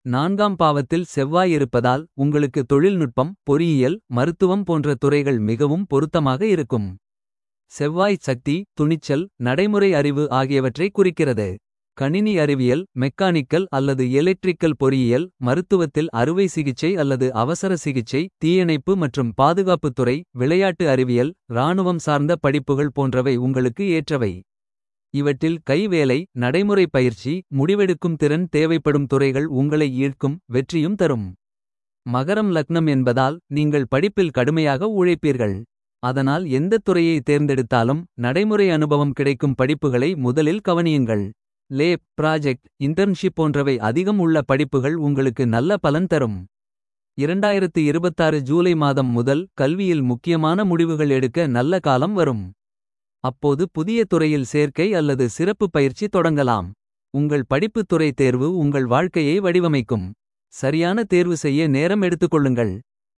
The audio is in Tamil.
நான்காம் பாவத்தில் செவ்வாய் இருப்பதால் உங்களுக்கு தொழில்நுட்பம் பொறியியல் மருத்துவம் போன்ற துறைகள் மிகவும் பொருத்தமாக இருக்கும். செவ்வாய் சக்தி துணிச்சல் நடைமுறை அறிவு ஆகியவற்றை குறிக்கிறது. கணினி அறிவியல் மெக்கானிக்கல் அல்லது எலெக்ட்ரிக்கல் பொறியியல் மருத்துவத்தில் அறுவை சிகிச்சை அல்லது அவசர சிகிச்சை தீயணைப்பு மற்றும் பாதுகாப்புத் துறை விளையாட்டு அறிவியல் இராணுவம் சார்ந்த படிப்புகள் போன்றவை உங்களுக்கு ஏற்றவை. இவற்றில் கைவேலை நடைமுறை பயிற்சி முடிவெடுக்கும் திறன் தேவைப்படும் துறைகள் உங்களை ஈர்க்கும் வெற்றியும் தரும். மகரம் லக்னம் என்பதால் நீங்கள் படிப்பில் கடுமையாக உழைப்பீர்கள். அதனால் எந்தத் துறையை தேர்ந்தெடுத்தாலும் நடைமுறை அனுபவம் கிடைக்கும் படிப்புகளை முதலில் கவனியுங்கள். லேப் ப்ராஜெக்ட் இன்டர்ன்ஷிப் போன்றவை அதிகம் உள்ள படிப்புகள் உங்களுக்கு நல்ல பலன் தரும். 2026 ஜூலை மாதம் முதல் கல்வியில் முக்கியமான முடிவுகள் எடுக்க நல்ல காலம் வரும். அப்போது புதிய துறையில் சேர்க்கை அல்லது சிறப்பு பயிற்சி தொடங்கலாம். உங்கள் படிப்புத் துறை தேர்வு உங்கள் வாழ்க்கையை வடிவமைக்கும். சரியான தேர்வு செய்ய நேரம் எடுத்துக்கொள்ளுங்கள்.